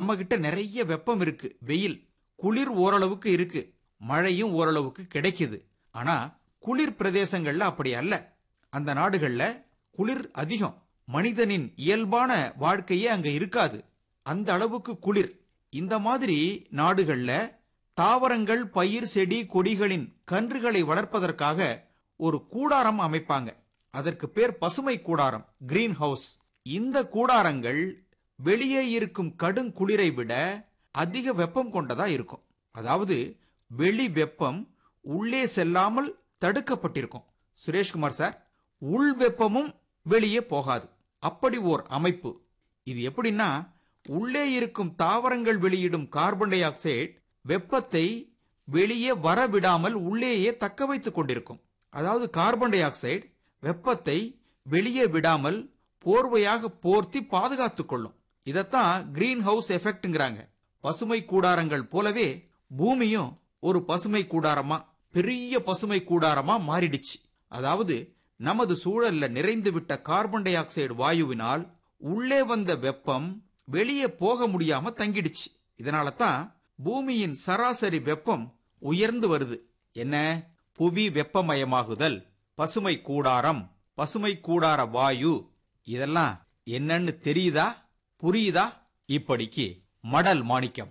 நம்ம கிட்ட நிறைய வெப்பம் இருக்கு வெயில் குளிர் ஓரளவுக்கு இருக்கு மழையும் ஓரளவுக்கு கிடைக்குது ஆனா குளிர் பிரதேசங்கள்ல அப்படி அல்ல அந்த நாடுகள்ல குளிர் அதிகம் மனிதனின் இயல்பான வாழ்க்கையே அங்க இருக்காது அந்த அளவுக்கு குளிர் இந்த மாதிரி நாடுகள்ல தாவரங்கள் பயிர் செடி கொடிகளின் கன்றுகளை வளர்ப்பதற்காக ஒரு கூடாரம் அமைப்பாங்க அதற்கு பேர் பசுமை கூடாரம் கிரீன் ஹவுஸ் இந்த கூடாரங்கள் வெளியே இருக்கும் கடும் குளிரை விட அதிக வெப்பம் கொண்டதா இருக்கும் அதாவது வெளி வெப்பம் உள்ளே செல்லாமல் தடுக்கப்பட்டிருக்கும் சுரேஷ்குமார் சார் உள் வெப்பமும் வெளியே போகாது அப்படி ஓர் அமைப்பு இது எப்படின்னா உள்ளே இருக்கும் தாவரங்கள் வெளியிடும் கார்பன் டை ஆக்சைடு வெப்பத்தை வெளியே வர விடாமல் உள்ளேயே தக்க வைத்துக் கொண்டிருக்கும் அதாவது கார்பன் டை ஆக்சைடு வெப்பத்தை வெளியே விடாமல் போர்வையாக போர்த்தி பாதுகாத்துக் கொள்ளும் இதத்தான் கிரீன் ஹவுஸ் எஃபெக்ட்ங்கிறாங்க பசுமை கூடாரங்கள் போலவே பூமியும் ஒரு பசுமை கூடாரமா பெரிய பசுமை கூடாரமா மாறிடுச்சு அதாவது நமது சூழல்ல நிறைந்துவிட்ட கார்பன் டை ஆக்சைடு வாயுவினால் உள்ளே வந்த வெப்பம் வெளியே போக முடியாம தங்கிடுச்சு இதனால தான் பூமியின் சராசரி வெப்பம் உயர்ந்து வருது என்ன புவி வெப்பமயமாகுதல் பசுமை கூடாரம் பசுமை கூடார வாயு இதெல்லாம் என்னன்னு தெரியுதா புரியுதா இப்படிக்கு மடல் மாணிக்கம்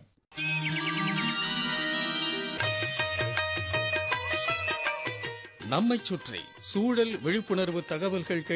நம்மைச் சுற்றி சூழல் விழிப்புணர்வு தகவல்கள்